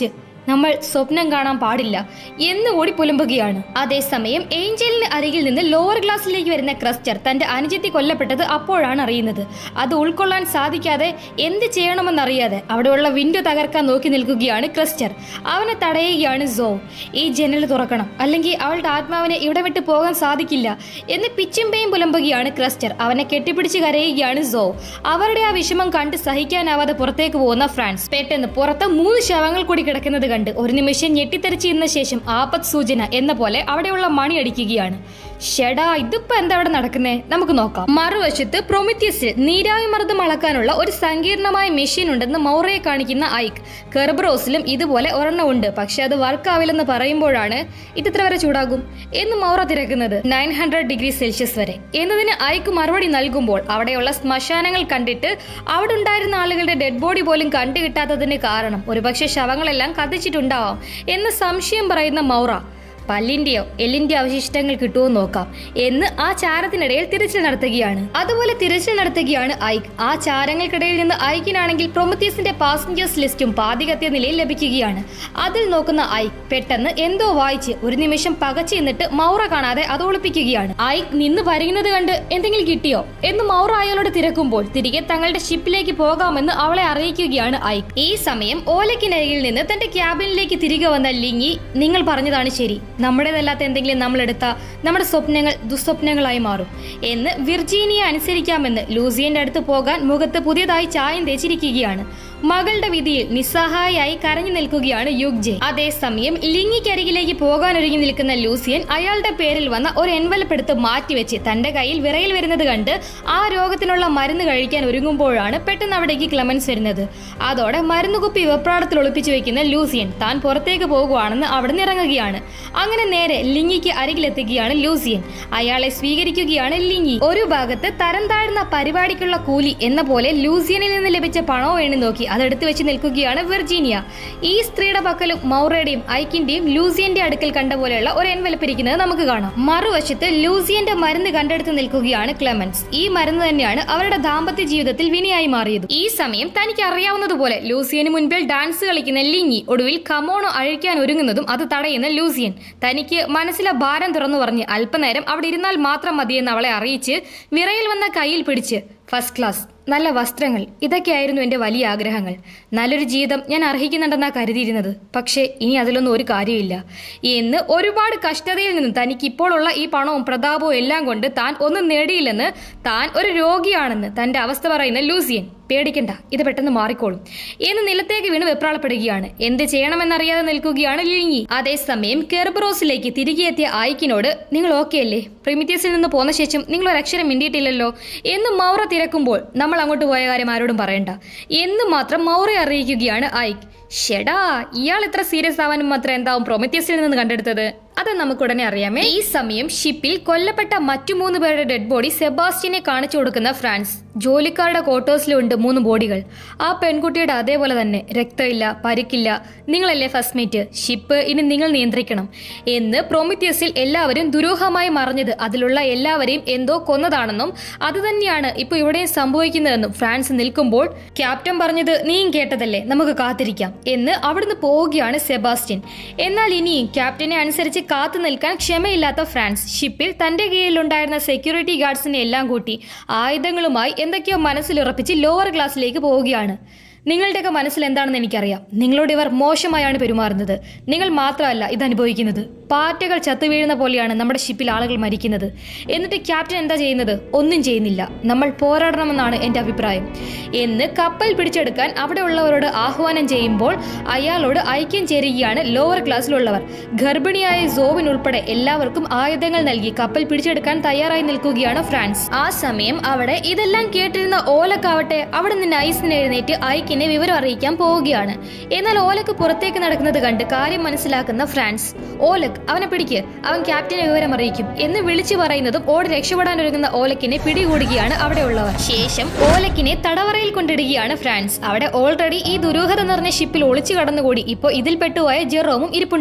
നമ്മൾ സ്വപ്നം കാണാൻ പാടില്ല എന്ന് കൂടി പുലമ്പുകയാണ് അതേസമയം ഏഞ്ചലിന് അരികിൽ നിന്ന് ലോവർ ക്ലാസ്സിലേക്ക് വരുന്ന ക്രസ്റ്റർ തന്റെ അനുജത്തി കൊല്ലപ്പെട്ടത് അപ്പോഴാണ് അറിയുന്നത് അത് ഉൾക്കൊള്ളാൻ സാധിക്കാതെ എന്ത് ചെയ്യണമെന്നറിയാതെ അവിടെയുള്ള വിൻഡോ തകർക്കാൻ നോക്കി നിൽക്കുകയാണ് ക്രസ്റ്റർ അവനെ തടയുകയാണ് സോ ഈ ജനൽ തുറക്കണം അല്ലെങ്കിൽ അവളുടെ ആത്മാവിനെ ഇവിടെ വിട്ട് പോകാൻ സാധിക്കില്ല എന്ന് പിച്ചുമ്പയും പുലമ്പുകയാണ് ക്രസ്റ്റർ അവനെ കെട്ടിപ്പിടിച്ച് കരയുകയാണ് സോ അവരുടെ ആ വിഷമം കണ്ട് സഹിക്കാനാവാതെ പുറത്തേക്ക് പോകുന്ന ഫ്രാൻസ് പെട്ടെന്ന് പുറത്ത് മൂന്ന് ശവങ്ങൾ കൂടി കിടക്കുന്നത് കണ്ട് ഒരു നിമിഷം ഞെട്ടിത്തെറിച്ചിരുന്ന ശേഷം ആപത് സൂചന എന്ന പോലെ അവിടെയുള്ള മണി അടിക്കുകയാണ് ഷെടാ ഇതിപ്പോ എന്താ അവിടെ നടക്കുന്നേ നമുക്ക് നോക്കാം മറുവശത്ത് പ്രൊമിത്യസിൽ നീരാവി മർദ്ദം അളക്കാനുള്ള ഒരു സങ്കീർണമായ മെഷീൻ ഉണ്ടെന്ന് മൗറയെ കാണിക്കുന്ന ഐക്ക് കെർബ്രോസിലും ഇതുപോലെ ഒരെണ്ണം ഉണ്ട് പക്ഷെ അത് വർക്ക് ആവില്ലെന്ന് പറയുമ്പോഴാണ് ഇത് ഇത്ര വരെ ചൂടാകും എന്ന് മൗറ തിരക്കുന്നത് നയൻ ഹൺഡ്രഡ് ഡിഗ്രി സെൽഷ്യസ് വരെ എന്നതിന് ഐക്ക് മറുപടി നൽകുമ്പോൾ അവിടെയുള്ള ശ്മശാനങ്ങൾ കണ്ടിട്ട് അവിടെ ഉണ്ടായിരുന്ന ആളുകളുടെ ഡെഡ് ബോഡി പോലും കണ്ടു കിട്ടാത്തതിന് കാരണം ഒരുപക്ഷെ ശവങ്ങളെല്ലാം കത്തിച്ചിട്ടുണ്ടാവാം എന്ന് സംശയം പറയുന്ന മൗറ പല്ലിന്റെയോ എല്ലിന്റെ അവശിഷ്ടങ്ങൾ കിട്ടുമോ നോക്കാം എന്ന് ആ ചാരത്തിനിടയിൽ തിരച്ചിൽ നടത്തുകയാണ് അതുപോലെ തിരച്ചിൽ നടത്തുകയാണ് ഐക്ക് ആ ചാരങ്ങൾക്കിടയിൽ നിന്ന് ഐക്കിനാണെങ്കിൽ പ്രൊമത്തീസിന്റെ പാസഞ്ചേഴ്സ് ലിസ്റ്റും പാതികത്തിയ നിലയിൽ ലഭിക്കുകയാണ് അതിൽ നോക്കുന്ന ഐക്ക് പെട്ടെന്ന് എന്തോ വായിച്ച് ഒരു നിമിഷം പകച്ചു നിന്നിട്ട് മൗറ കാണാതെ അത് ഒളിപ്പിക്കുകയാണ് ഐക്ക് നിന്ന് വരയുന്നത് കണ്ട് എന്തെങ്കിലും കിട്ടിയോ എന്ന് മൗറ അയാളോട് തിരക്കുമ്പോൾ തിരികെ തങ്ങളുടെ ഷിപ്പിലേക്ക് പോകാമെന്ന് അവളെ അറിയിക്കുകയാണ് ഐക്ക് ഈ സമയം ഓലക്കിനരികിൽ നിന്ന് തന്റെ ക്യാബിനിലേക്ക് തിരികെ വന്ന ലിങ്ങി നിങ്ങൾ പറഞ്ഞതാണ് ശരി നമ്മുടേതല്ലാത്ത എന്തെങ്കിലും നമ്മൾ എടുത്ത നമ്മുടെ സ്വപ്നങ്ങൾ ദുസ്വപ്നങ്ങളായി മാറും എന്ന് വിർജീനിയെ അനുസരിക്കാമെന്ന് ലൂസിയന്റെ അടുത്ത് പോകാൻ മുഖത്ത് പുതിയതായി ചായം തേച്ചിരിക്കുകയാണ് മകളുടെ വിധിയിൽ നിസ്സഹായായി കരഞ്ഞു നിൽക്കുകയാണ് യുഗ്ജെ അതേസമയം ലിങ്ങിക്കരികിലേക്ക് പോകാനൊരുങ്ങി നിൽക്കുന്ന ലൂസിയൻ അയാളുടെ പേരിൽ വന്ന ഒരു എൻവലപ്പ് എടുത്ത് മാറ്റിവെച്ച് തന്റെ കയ്യിൽ വിറയിൽ വരുന്നത് കണ്ട് ആ രോഗത്തിനുള്ള മരുന്ന് കഴിക്കാൻ ഒരുങ്ങുമ്പോഴാണ് പെട്ടെന്ന് അവിടേക്ക് ക്ലെമൻസ് വരുന്നത് അതോടെ മരുന്ന് കുപ്പി വെപ്രാടത്തിൽ ഒളിപ്പിച്ചു വെക്കുന്ന ലൂസിയൻ താൻ പുറത്തേക്ക് പോകുവാണെന്ന് അവിടെ നിന്ന് ഇറങ്ങുകയാണ് അങ്ങനെ നേരെ ലിങ്ങിക്ക് അരികിലെത്തുകയാണ് ലൂസിയൻ അയാളെ സ്വീകരിക്കുകയാണ് ലിങ്ങി ഒരു ഭാഗത്ത് തരം താഴ്ന്ന പരിപാടിക്കുള്ള കൂലി എന്ന പോലെ ലൂസിയനിൽ നിന്ന് ലഭിച്ച പണവും എണ്ണി നോക്കി അതെടുത്തു വെച്ച് നിൽക്കുകയാണ് വെർജീനിയ ഈ സ്ത്രീയുടെ പക്കലും മൗറയുടെയും ഐക്കിന്റെയും ലൂസിയന്റെ അടുക്കൽ കണ്ട പോലെയുള്ള ഒരു എൻവലപ്പ് ഇരിക്കുന്നത് നമുക്ക് കാണാം മറുവശത്ത് ലൂസിയന്റെ മരുന്ന് കണ്ടെടുത്ത് നിൽക്കുകയാണ് ക്ലെമൻസ് ഈ മരുന്ന് തന്നെയാണ് അവരുടെ ദാമ്പത്യ ജീവിതത്തിൽ വിനിയായി മാറിയത് ഈ സമയം തനിക്ക് അറിയാവുന്നതുപോലെ ലൂസിയന് മുൻപിൽ ഡാൻസ് കളിക്കുന്ന ലിങ്ങി ഒടുവിൽ കമോണോ അഴിക്കാൻ ഒരുങ്ങുന്നതും അത് തടയുന്ന ലൂസിയൻ തനിക്ക് മനസ്സിലെ ഭാരം തുറന്നു പറഞ്ഞ് അല്പനേരം അവിടെ ഇരുന്നാൽ മാത്രം മതിയെന്ന് അവളെ അറിയിച്ച് വിറയിൽ വന്ന കയ്യിൽ പിടിച്ച് ഫസ്റ്റ് ക്ലാസ് നല്ല വസ്ത്രങ്ങൾ ഇതൊക്കെയായിരുന്നു എൻ്റെ വലിയ ആഗ്രഹങ്ങൾ നല്ലൊരു ജീവിതം ഞാൻ അർഹിക്കുന്നുണ്ടെന്നാ കരുതിയിരുന്നത് പക്ഷേ ഇനി അതിലൊന്നും ഒരു കാര്യമില്ല എന്ന് ഒരുപാട് കഷ്ടതയിൽ നിന്നും തനിക്ക് ഇപ്പോഴുള്ള ഈ പണവും പ്രതാപവും എല്ലാം കൊണ്ട് താൻ ഒന്നും നേടിയില്ലെന്ന് താൻ ഒരു രോഗിയാണെന്ന് തൻ്റെ അവസ്ഥ പറയുന്ന ലൂസിയൻ പേടിക്കണ്ട ഇത് പെട്ടെന്ന് മാറിക്കോളും എന്ന് നിലത്തേക്ക് വീണ് വെപ്രാളപ്പെടുകയാണ് എന്ത് ചെയ്യണമെന്നറിയാതെ നിൽക്കുകയാണ് ലിങ്ങി അതേസമയം കെർബറോസിലേക്ക് തിരികെ എത്തിയ ആയിക്കിനോട് നിങ്ങൾ ഓക്കെ അല്ലേ പ്രിമിറ്റീസിൽ നിന്ന് പോന്ന ശേഷം നിങ്ങൾ ഒരു അക്ഷരം മിണ്ടിയിട്ടില്ലല്ലോ എന്ന് മൗറ തിരക്കുമ്പോൾ നമ്മൾ അങ്ങോട്ട് പോയ കാര്യം ആരോടും പറയണ്ട എന്ന് മാത്രം മൗറയെ അറിയിക്കുകയാണ് ഐക്ക് ഷെടാ ഇയാൾ ഇത്ര സീരിയസ് ആവാനും മാത്രം എന്താവും പ്രൊമത്യസിൽ നിന്ന് കണ്ടെടുത്തത് അത് നമുക്ക് ഉടനെ അറിയാമേ ഈ സമയം ഷിപ്പിൽ കൊല്ലപ്പെട്ട മറ്റു മൂന്ന് പേരുടെ ഡെഡ് ബോഡി സെബാസ്റ്റ്യനെ കാണിച്ചു കൊടുക്കുന്ന ഫ്രാൻസ് ജോലിക്കാരുടെ ക്വാർട്ടേഴ്സിലുണ്ട് മൂന്ന് ബോഡികൾ ആ പെൺകുട്ടിയുടെ അതേപോലെ തന്നെ രക്തമില്ല പരിക്കില്ല നിങ്ങളല്ലേ ഫസ്റ്റ് മേറ്റ് ഷിപ്പ് ഇനി നിങ്ങൾ നിയന്ത്രിക്കണം എന്ന് പ്രൊമിത്യസിൽ എല്ലാവരും ദുരൂഹമായി മറിഞ്ഞത് അതിലുള്ള എല്ലാവരെയും എന്തോ കൊന്നതാണെന്നും അത് തന്നെയാണ് ഇപ്പൊ ഇവിടെയും സംഭവിക്കുന്നതെന്നും ഫ്രാൻസ് നിൽക്കുമ്പോൾ ക്യാപ്റ്റൻ പറഞ്ഞത് നീയും കേട്ടതല്ലേ നമുക്ക് കാത്തിരിക്കാം എന്ന് അവിടുന്ന് പോവുകയാണ് സെബാസ്റ്റ്യൻ എന്നാൽ ഇനിയും ക്യാപ്റ്റനെ അനുസരിച്ച് കാത്തു നിൽക്കാൻ ക്ഷമയില്ലാത്ത ഫ്രാൻസ് ഷിപ്പിൽ തന്റെ കീഴിലുണ്ടായിരുന്ന സെക്യൂരിറ്റി ഗാർഡ്സിനെ എല്ലാം കൂട്ടി ആയുധങ്ങളുമായി എന്തൊക്കെയോ മനസ്സിലുറപ്പിച്ച് ലോവർ ക്ലാസ്സിലേക്ക് പോവുകയാണ് നിങ്ങളുടെയൊക്കെ മനസ്സിൽ എന്താണെന്ന് എനിക്കറിയാം നിങ്ങളോട് ഇവർ മോശമായാണ് പെരുമാറുന്നത് നിങ്ങൾ മാത്രമല്ല ഇത് അനുഭവിക്കുന്നത് പാറ്റകൾ ചത്തു വീഴുന്ന പോലെയാണ് നമ്മുടെ ഷിപ്പിൽ ആളുകൾ മരിക്കുന്നത് എന്നിട്ട് ക്യാപ്റ്റൻ എന്താ ചെയ്യുന്നത് ഒന്നും ചെയ്യുന്നില്ല നമ്മൾ പോരാടണമെന്നാണ് എൻ്റെ അഭിപ്രായം എന്ന് കപ്പൽ പിടിച്ചെടുക്കാൻ അവിടെ ഉള്ളവരോട് ആഹ്വാനം ചെയ്യുമ്പോൾ അയാളോട് ഐക്യം ചേരുകയാണ് ലോവർ ക്ലാസ്സിലുള്ളവർ ഗർഭിണിയായ സോവിൻ ഉൾപ്പെടെ എല്ലാവർക്കും ആയുധങ്ങൾ നൽകി കപ്പൽ പിടിച്ചെടുക്കാൻ തയ്യാറായി നിൽക്കുകയാണ് ഫ്രാൻസ് ആ സമയം അവിടെ ഇതെല്ലാം കേട്ടിരുന്ന ഓലക്കാവട്ടെ അവിടെ നിന്ന് ഐസിന് എഴുന്നേറ്റ് ഐക്കിനെ വിവരം അറിയിക്കാൻ പോവുകയാണ് എന്നാൽ ഓലക്ക് പുറത്തേക്ക് നടക്കുന്നത് കണ്ട് കാര്യം മനസ്സിലാക്കുന്ന ഫ്രാൻസ് ഓലക് അവനെ പിടിക്ക് അവൻ ക്യാപ്റ്റനെ വിവരം അറിയിക്കും എന്ന് വിളിച്ചു പറയുന്നതും ഓടി രക്ഷപ്പെടാൻ ഒരുങ്ങുന്ന ഓലക്കിനെ പിടികൂടുകയാണ് അവിടെയുള്ളവർ ശേഷം ഓലക്കിനെ തടവറയിൽ കൊണ്ടിടുകയാണ് ഫ്രാൻസ് അവിടെ ഓൾറെഡി ഈ ദുരൂഹത നിറഞ്ഞ ഷിപ്പിൽ ഒളിച്ചു കടന്നുകൂടി ഇപ്പോൾ ഇതിൽ പെട്ടുപോയ ജെറോമും ഇരിപ്പുണ്ടായിരുന്നു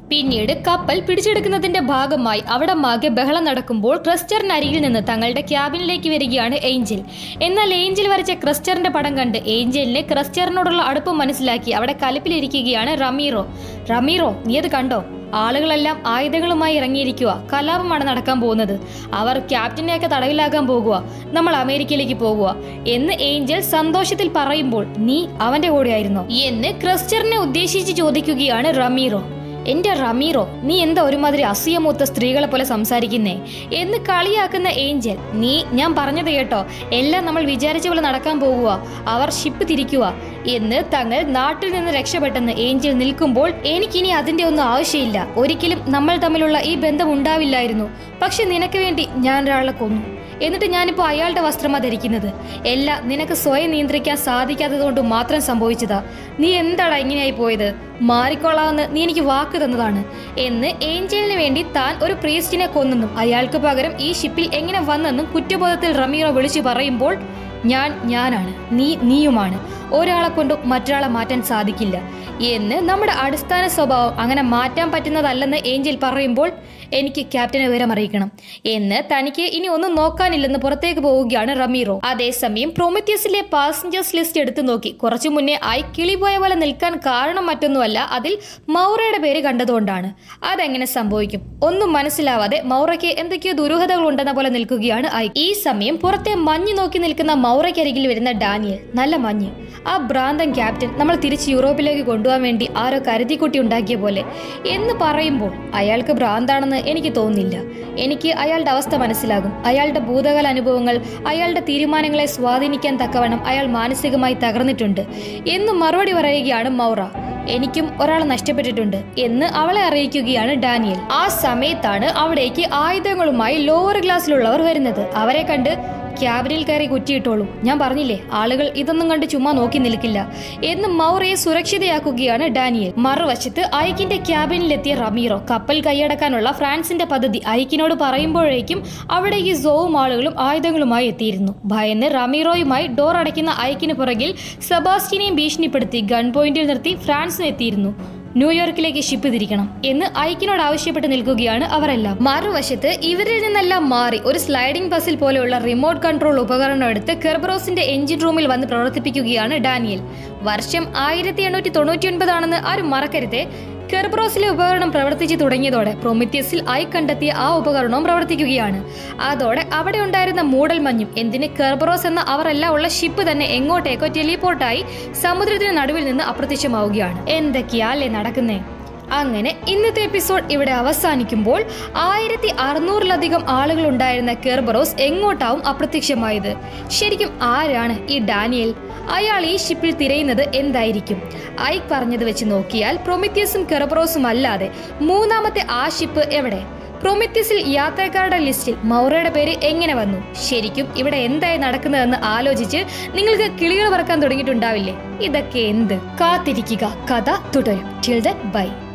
പിന്നീട് കപ്പൽ പിടിച്ചെടുക്കുന്നതിന്റെ ഭാഗമായി അവിടെ മാകെ ബഹളം നടക്കുമ്പോൾ ക്രിസ്റ്ററിനരികിൽ നിന്ന് തങ്ങളുടെ ക്യാബിനിലേക്ക് വരികയാണ് ഏഞ്ചൽ എന്നാൽ ഏഞ്ചൽ വരച്ച ക്രിസ്റ്ററിന്റെ പടം കണ്ട് ഏഞ്ചലിന് ക്രിസ്റ്ററിനോടുള്ള അടുപ്പം മനസ്സിലാക്കി അവിടെ കലിപ്പിലിരിക്കുകയാണ് റമീറോ റമീറോ നീ അത് കണ്ടോ ആളുകളെല്ലാം ആയുധങ്ങളുമായി ഇറങ്ങിയിരിക്കുക കലാപമാണ് നടക്കാൻ പോകുന്നത് അവർ ക്യാപ്റ്റനെയൊക്കെ തടവിലാക്കാൻ പോകുക നമ്മൾ അമേരിക്കയിലേക്ക് പോകുക എന്ന് ഏഞ്ചൽ സന്തോഷത്തിൽ പറയുമ്പോൾ നീ അവന്റെ കൂടെയായിരുന്നോ എന്ന് ക്രിസ്റ്ററിനെ ഉദ്ദേശിച്ച് ചോദിക്കുകയാണ് റമീറോ എന്റെ റമീറോ നീ എന്താ ഒരുമാതിരി അസൂയമൂത്ത സ്ത്രീകളെ പോലെ സംസാരിക്കുന്നേ എന്ന് കളിയാക്കുന്ന ഏഞ്ചൽ നീ ഞാൻ പറഞ്ഞത് കേട്ടോ എല്ലാം നമ്മൾ വിചാരിച്ച പോലെ നടക്കാൻ പോകുക അവർ ഷിപ്പ് തിരിക്കുക എന്ന് തങ്ങൾ നാട്ടിൽ നിന്ന് രക്ഷപ്പെട്ടെന്ന് ഏഞ്ചൽ നിൽക്കുമ്പോൾ എനിക്കിനി അതിന്റെ ഒന്നും ആവശ്യമില്ല ഒരിക്കലും നമ്മൾ തമ്മിലുള്ള ഈ ബന്ധം ഉണ്ടാവില്ലായിരുന്നു പക്ഷെ നിനക്ക് വേണ്ടി ഞാൻ ഒരാളെ കൊന്നു എന്നിട്ട് ഞാനിപ്പോൾ അയാളുടെ വസ്ത്രമാ ധരിക്കുന്നത് എല്ലാം നിനക്ക് സ്വയം നിയന്ത്രിക്കാൻ സാധിക്കാത്തത് കൊണ്ട് മാത്രം സംഭവിച്ചതാ നീ എന്താടാ ഇങ്ങനെയായി പോയത് മാറിക്കൊള്ളാമെന്ന് നീ എനിക്ക് വാക്ക് തന്നതാണ് എന്ന് ഏഞ്ചലിന് വേണ്ടി താൻ ഒരു പ്രീസ്റ്റിനെ കൊന്നെന്നും അയാൾക്ക് പകരം ഈ ഷിപ്പിൽ എങ്ങനെ വന്നെന്നും കുറ്റബോധത്തിൽ റമീറോ വിളിച്ചു പറയുമ്പോൾ ഞാൻ ഞാനാണ് നീ നീയുമാണ് ഒരാളെ കൊണ്ട് മറ്റൊരാളെ മാറ്റാൻ സാധിക്കില്ല എന്ന് നമ്മുടെ അടിസ്ഥാന സ്വഭാവം അങ്ങനെ മാറ്റാൻ പറ്റുന്നതല്ലെന്ന് ഏഞ്ചൽ പറയുമ്പോൾ എനിക്ക് ക്യാപ്റ്റനെ വിവരം അറിയിക്കണം എന്ന് തനിക്ക് ഇനി ഒന്നും നോക്കാനില്ലെന്ന് പുറത്തേക്ക് പോവുകയാണ് റമീറോ അതേസമയം പ്രൊമത്യസിലെ പാസഞ്ചേഴ്സ് ലിസ്റ്റ് എടുത്തു നോക്കി കുറച്ചു മുന്നേ ആയി കിളിപോയ പോലെ നിൽക്കാൻ കാരണം മറ്റൊന്നുമല്ല അതിൽ മൗറയുടെ പേര് കണ്ടതുകൊണ്ടാണ് അതെങ്ങനെ സംഭവിക്കും ഒന്നും മനസ്സിലാവാതെ മൗറയ്ക്ക് എന്തൊക്കെയോ ദുരൂഹതകൾ ഉണ്ടെന്ന പോലെ നിൽക്കുകയാണ് ഐ ഈ സമയം പുറത്തെ മഞ്ഞ് നോക്കി നിൽക്കുന്ന മൗറയ്ക്കരികിൽ വരുന്ന ഡാനിയൽ നല്ല മഞ്ഞ് ആ ഭ്രാന്തൻ ക്യാപ്റ്റൻ നമ്മൾ തിരിച്ച് യൂറോപ്പിലേക്ക് കൊണ്ടുപോകാൻ വേണ്ടി ആരോ കരുതിക്കുട്ടി ഉണ്ടാക്കിയ പോലെ എന്ന് പറയുമ്പോൾ അയാൾക്ക് ഭ്രാന്താണെന്ന് എനിക്ക് തോന്നുന്നില്ല എനിക്ക് അയാളുടെ അവസ്ഥ മനസ്സിലാകും അയാളുടെ ഭൂതകാല അനുഭവങ്ങൾ അയാളുടെ തീരുമാനങ്ങളെ സ്വാധീനിക്കാൻ തക്കവണ്ണം അയാൾ മാനസികമായി തകർന്നിട്ടുണ്ട് എന്ന് മറുപടി പറയുകയാണ് മൗറ എനിക്കും ഒരാളെ നഷ്ടപ്പെട്ടിട്ടുണ്ട് എന്ന് അവളെ അറിയിക്കുകയാണ് ഡാനിയൽ ആ സമയത്താണ് അവിടേക്ക് ആയുധങ്ങളുമായി ലോവർ ക്ലാസ്സിലുള്ളവർ വരുന്നത് അവരെ കണ്ട് ക്യാബിനിൽ കയറി കുറ്റിയിട്ടോളൂ ഞാൻ പറഞ്ഞില്ലേ ആളുകൾ ഇതൊന്നും കണ്ട് ചുമ്മാ നോക്കി നിൽക്കില്ല എന്ന് മൗറയെ സുരക്ഷിതയാക്കുകയാണ് ഡാനിയൽ മറുവശത്ത് ഐക്കിന്റെ ക്യാബിനിലെത്തിയ റമീറോ കപ്പൽ കൈയടക്കാനുള്ള ഫ്രാൻസിന്റെ പദ്ധതി ഐക്കിനോട് പറയുമ്പോഴേക്കും അവിടേക്ക് സോവും ആളുകളും ആയുധങ്ങളുമായി എത്തിയിരുന്നു ഭയന്ന് റമീറോയുമായി ഡോർ അടയ്ക്കുന്ന ഐക്കിന് പുറകിൽ സെബാസ്റ്റ്യനെയും ഭീഷണിപ്പെടുത്തി ഗൺ പോയിന്റിൽ നിർത്തി ഫ്രാൻസിന് എത്തിയിരുന്നു ന്യൂയോർക്കിലേക്ക് ഷിപ്പ് തിരിക്കണം എന്ന് ഐക്കിനോട് ആവശ്യപ്പെട്ട് നിൽക്കുകയാണ് അവരെല്ലാം മറുവശത്ത് ഇവരിൽ നിന്നെല്ലാം മാറി ഒരു സ്ലൈഡിംഗ് ബസ്സിൽ പോലെയുള്ള റിമോട്ട് കൺട്രോൾ ഉപകരണം എടുത്ത് കെർബറോസിന്റെ എഞ്ചിൻ റൂമിൽ വന്ന് പ്രവർത്തിപ്പിക്കുകയാണ് ഡാനിയൽ വർഷം ആയിരത്തി എണ്ണൂറ്റി തൊണ്ണൂറ്റി ഒൻപതാണെന്ന് ആരും മറക്കരുതേ കെർബ്രോസിലെ ഉപകരണം പ്രവർത്തിച്ചു തുടങ്ങിയതോടെ പ്രൊമിത്യസിൽ ആയി കണ്ടെത്തിയ ആ ഉപകരണവും പ്രവർത്തിക്കുകയാണ് അതോടെ അവിടെ ഉണ്ടായിരുന്ന മൂടൽ മഞ്ഞും എന്തിന് കെർബ്രോസ് എന്ന അവരെല്ലാം ഉള്ള ഷിപ്പ് തന്നെ എങ്ങോട്ടേക്കോ ടെലിപോർട്ടായി സമുദ്രത്തിന് നടുവിൽ നിന്ന് അപ്രത്യക്ഷമാവുകയാണ് എന്തൊക്കെയാലേ നടക്കുന്നേ അങ്ങനെ ഇന്നത്തെ എപ്പിസോഡ് ഇവിടെ അവസാനിക്കുമ്പോൾ ആയിരത്തി അറുന്നൂറിലധികം ആളുകൾ ഉണ്ടായിരുന്ന കെർബറോസ് എങ്ങോട്ടാവും അപ്രത്യക്ഷമായത് ശരിക്കും ആരാണ് ഈ ഡാനിയൽ അയാൾ ഈ ഷിപ്പിൽ തിരയുന്നത് എന്തായിരിക്കും ഐക്ക് പറഞ്ഞത് വെച്ച് നോക്കിയാൽ പ്രൊമിത്യസും കെർബറോസും അല്ലാതെ മൂന്നാമത്തെ ആ ഷിപ്പ് എവിടെ പ്രൊമിത്യസിൽ യാത്രക്കാരുടെ ലിസ്റ്റിൽ മൗറയുടെ പേര് എങ്ങനെ വന്നു ശരിക്കും ഇവിടെ എന്തായി നടക്കുന്നതെന്ന് ആലോചിച്ച് നിങ്ങൾക്ക് കിളികൾ പറക്കാൻ തുടങ്ങിയിട്ടുണ്ടാവില്ലേ ഇതൊക്കെ എന്ത് കാത്തിരിക്കുക കഥ തുടരും ടിൽ ദൻ ബൈ